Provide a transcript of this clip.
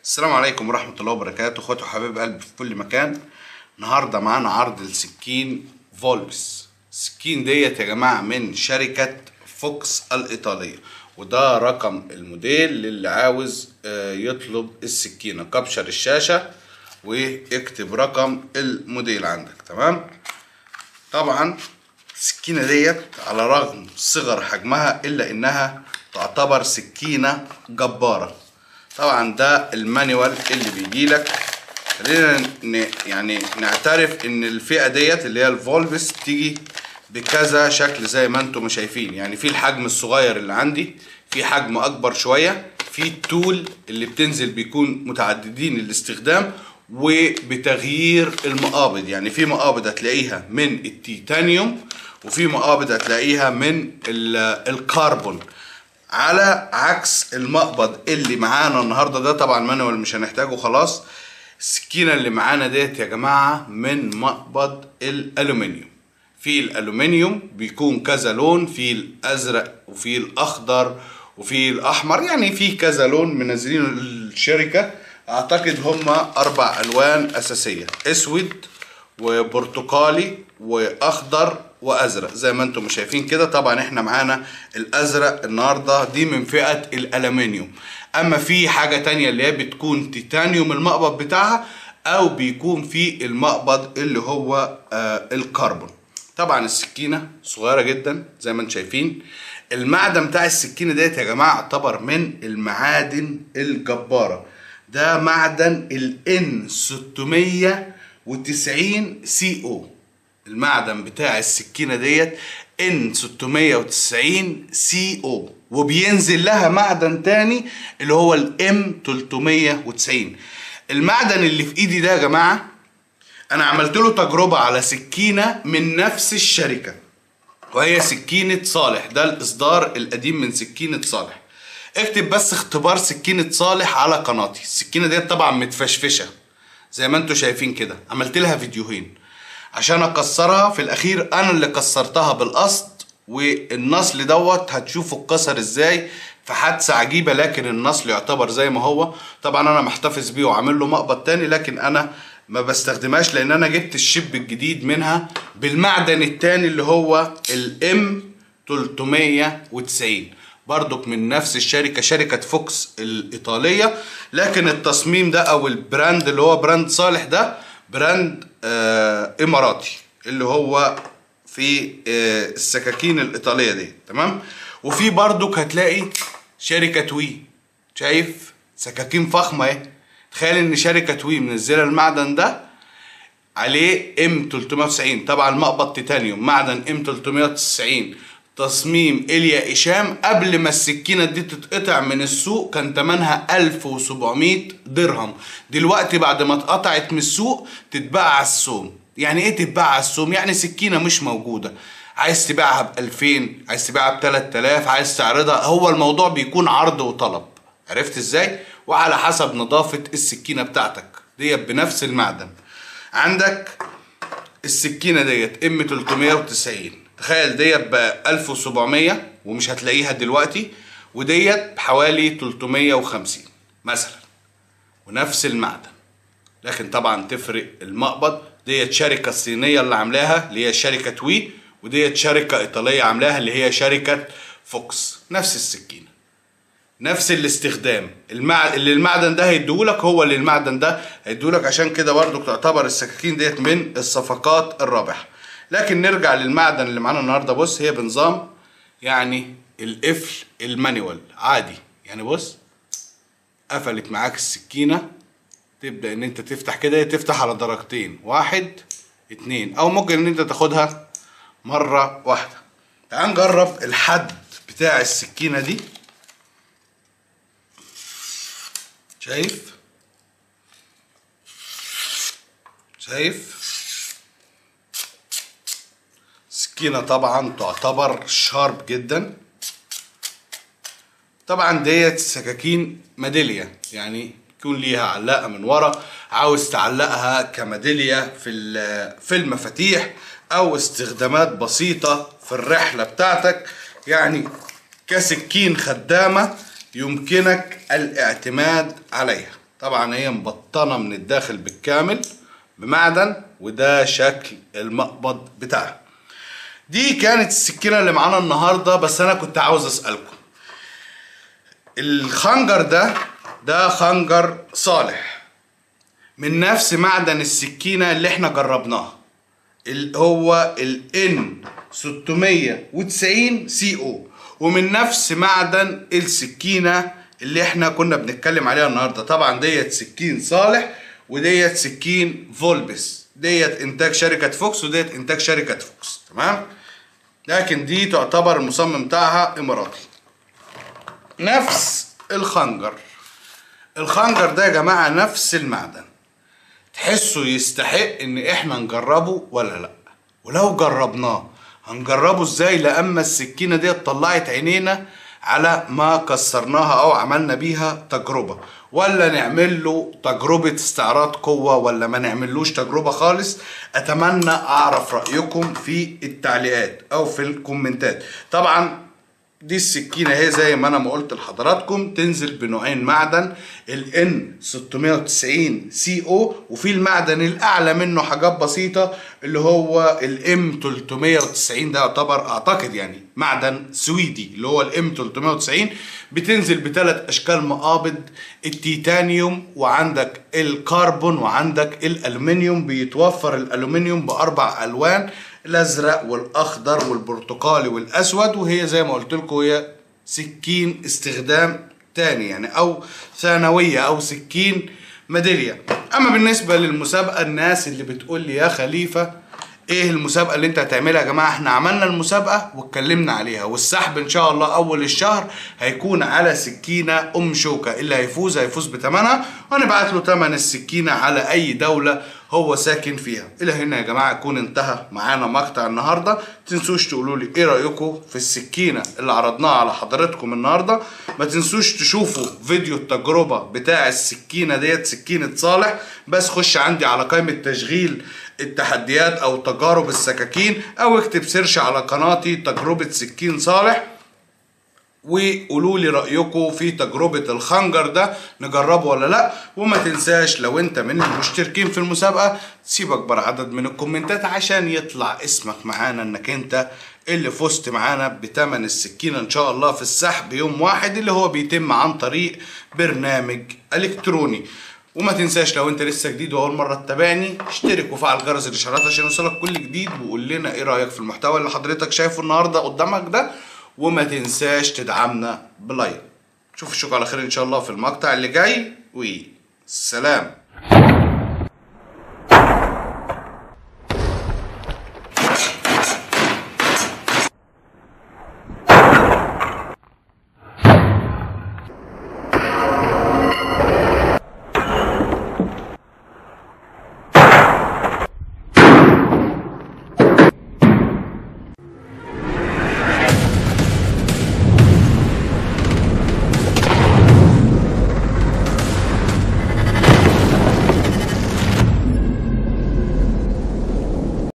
السلام عليكم ورحمة الله وبركاته اخواتي وحبايب قلبي في كل مكان النهارده معانا عرض السكين فولبس السكين ديت يا جماعة من شركة فوكس الإيطالية وده رقم الموديل للي عاوز آه، يطلب السكينة كبشر الشاشة واكتب رقم الموديل عندك تمام طبعا السكينة ديت على رغم صغر حجمها إلا إنها تعتبر سكينة جبارة طبعا ده المانيوال اللي بيجيلك خلينا ن... يعني نعترف ان الفئة ديت اللي هي الفولفس تيجي بكذا شكل زي ما انتم شايفين يعني في الحجم الصغير اللي عندي في حجم اكبر شوية في التول اللي بتنزل بيكون متعددين الاستخدام وبتغيير المقابض يعني في مقابض هتلاقيها من التيتانيوم وفي مقابض هتلاقيها من ال- الكربون على عكس المقبض اللي معانا النهارده ده طبعا مانوال مش هنحتاجه خلاص السكينه اللي معانا ديت يا جماعه من مقبض الالومنيوم في الالومنيوم بيكون كذا لون في الازرق وفي الاخضر وفي الاحمر يعني في كذا لون منزلين الشركه اعتقد هما اربع الوان اساسيه اسود وبرتقالي واخضر وازرق زي ما انتم شايفين كده طبعا احنا معانا الازرق النهارده دي من فئه الالومنيوم اما في حاجه تانية اللي هي بتكون تيتانيوم المقبض بتاعها او بيكون في المقبض اللي هو آه الكربون طبعا السكينه صغيره جدا زي ما انتم شايفين المعدن بتاع السكينه ديت يا جماعه يعتبر من المعادن الجباره ده معدن الان 690 سي او المعدن بتاع السكينه ديت ان 690 سي او وبينزل لها معدن تاني اللي هو الام 390 المعدن اللي في ايدي ده يا جماعه انا عملت له تجربه على سكينه من نفس الشركه وهي سكينه صالح ده الاصدار القديم من سكينه صالح اكتب بس اختبار سكينه صالح على قناتي السكينه ديت طبعا متفشفشه زي ما انتم شايفين كده عملت لها فيديوهين عشان اكسرها في الاخير انا اللي كسرتها بالقصد والنصل دوت هتشوفوا اتكسر ازاي في حادثه عجيبه لكن النصل يعتبر زي ما هو طبعا انا محتفظ بيه وعامل له مقبض تاني لكن انا ما بستخدمهاش لان انا جبت الشيب الجديد منها بالمعدن التاني اللي هو الام 390 برضك من نفس الشركه شركه فوكس الايطاليه لكن التصميم ده او البراند اللي هو براند صالح ده براند آه اماراتي اللي هو في آه السكاكين الايطاليه دي تمام وفي برضك هتلاقي شركه وي شايف سكاكين فخمه اهي تخيل ان شركه وي منزله المعدن ده عليه ام 390 طبعا مقبض تيتانيوم معدن ام 390 تصميم إليا إشام قبل ما السكينة دي تتقطع من السوق كان تمنها 1700 درهم دلوقتي بعد ما اتقطعت من السوق تتباع على السوم يعني ايه تتباع على السوم يعني سكينة مش موجودة عايز تبيعها ب 2000 عايز تبيعها ب 3000 عايز تعرضها هو الموضوع بيكون عرض وطلب عرفت ازاي وعلى حسب نظافة السكينة بتاعتك ديت بنفس المعدن عندك السكينة ديت ام 390 تخيل ديت ب 1700 ومش هتلاقيها دلوقتي وديت بحوالي 350 مثلا ونفس المعدن لكن طبعا تفرق المقبض ديت شركة صينية اللي عاملاها اللي هي شركة وي وديت شركة إيطالية عاملاها اللي هي شركة فوكس نفس السكينة نفس الاستخدام المع... اللي المعدن ده هيديهولك هو اللي المعدن ده هيديهولك عشان كده برضو تعتبر السكاكين ديت من الصفقات الرابحة لكن نرجع للمعدن اللي معانا النهارده بص هي بنظام يعني القفل المانيوال عادي يعني بص قفلت معاك السكينة تبدأ ان انت تفتح كده تفتح على درجتين واحد اتنين او ممكن ان انت تاخدها مرة واحدة تعال نجرب الحد بتاع السكينة دي شايف شايف سكينة طبعا تعتبر شارب جدا طبعا ديت سكاكين ميدالية يعني يكون ليها علاقة من ورا عاوز تعلقها كميدالية في في المفاتيح او استخدامات بسيطة في الرحلة بتاعتك يعني كسكين خدامة يمكنك الاعتماد عليها طبعا هي مبطنة من الداخل بالكامل بمعدن وده شكل المقبض بتاعها دي كانت السكينة اللي معانا النهاردة بس أنا كنت عاوز أسألكم الخنجر ده ده خنجر صالح من نفس معدن السكينة اللي احنا جربناها اللي هو ال N 690 سي او ومن نفس معدن السكينة اللي احنا كنا بنتكلم عليها النهاردة طبعا ديت سكين صالح وديت سكين فولبس ديت انتاج شركة فوكس وديت انتاج شركة فوكس تمام لكن دي تعتبر المصمم بتاعها اماراتي نفس الخنجر الخنجر ده يا جماعة نفس المعدن تحسوا يستحق ان احنا نجربه ولا لا ولو جربناه هنجربه ازاي لأما السكينة دي طلعت عينينا على ما كسرناها او عملنا بيها تجربة ولا نعمل له تجربة استعراض قوة ولا ما نعملوش تجربة خالص اتمنى اعرف رأيكم في التعليقات او في الكومنتات طبعا دي السكينة هي زي ما انا ما قلت لحضراتكم تنزل بنوعين معدن ال N 690 سي او وفي المعدن الاعلى منه حاجات بسيطة اللي هو ال M 390 ده يعتبر اعتقد يعني معدن سويدي اللي هو ال M 390 بتنزل بثلاث اشكال مقابض التيتانيوم وعندك الكربون وعندك الالومنيوم بيتوفر الالومنيوم باربع الوان الازرق والاخضر والبرتقالي والاسود وهي زي ما قلت لكم هي سكين استخدام تاني يعني او ثانويه او سكين ميداليه اما بالنسبه للمسابقه الناس اللي بتقول لي يا خليفه ايه المسابقه اللي انت هتعملها يا جماعه احنا عملنا المسابقه واتكلمنا عليها والسحب ان شاء الله اول الشهر هيكون على سكينه ام شوكه اللي هيفوز هيفوز بثمنها وهنبعت له ثمن السكينه على اي دوله هو ساكن فيها الى هنا يا جماعه يكون انتهى معانا مقطع النهارده تنسوش تقولوا لي ايه رايكم في السكينه اللي عرضناها على حضراتكم النهارده ما تنسوش تشوفوا فيديو التجربه بتاع السكينه ديت سكينه صالح بس خش عندي على قائمه تشغيل التحديات او تجارب السكاكين او اكتب سيرش على قناتي تجربه سكين صالح وقولوا لي رايكم في تجربه الخنجر ده نجربه ولا لا وما تنساش لو انت من المشتركين في المسابقه تسيب اكبر عدد من الكومنتات عشان يطلع اسمك معانا انك انت اللي فزت معانا بتمن السكينه ان شاء الله في السحب يوم واحد اللي هو بيتم عن طريق برنامج الكتروني وما تنساش لو انت لسه جديد واول مره تتابعني اشترك وفعل جرس الاشعارات عشان يوصلك كل جديد وقول لنا ايه رايك في المحتوى اللي حضرتك شايفه النهارده قدامك ده وما تنساش تدعمنا بلايك نشوف الشوك على خير ان شاء الله في المقطع اللي جاي والسلام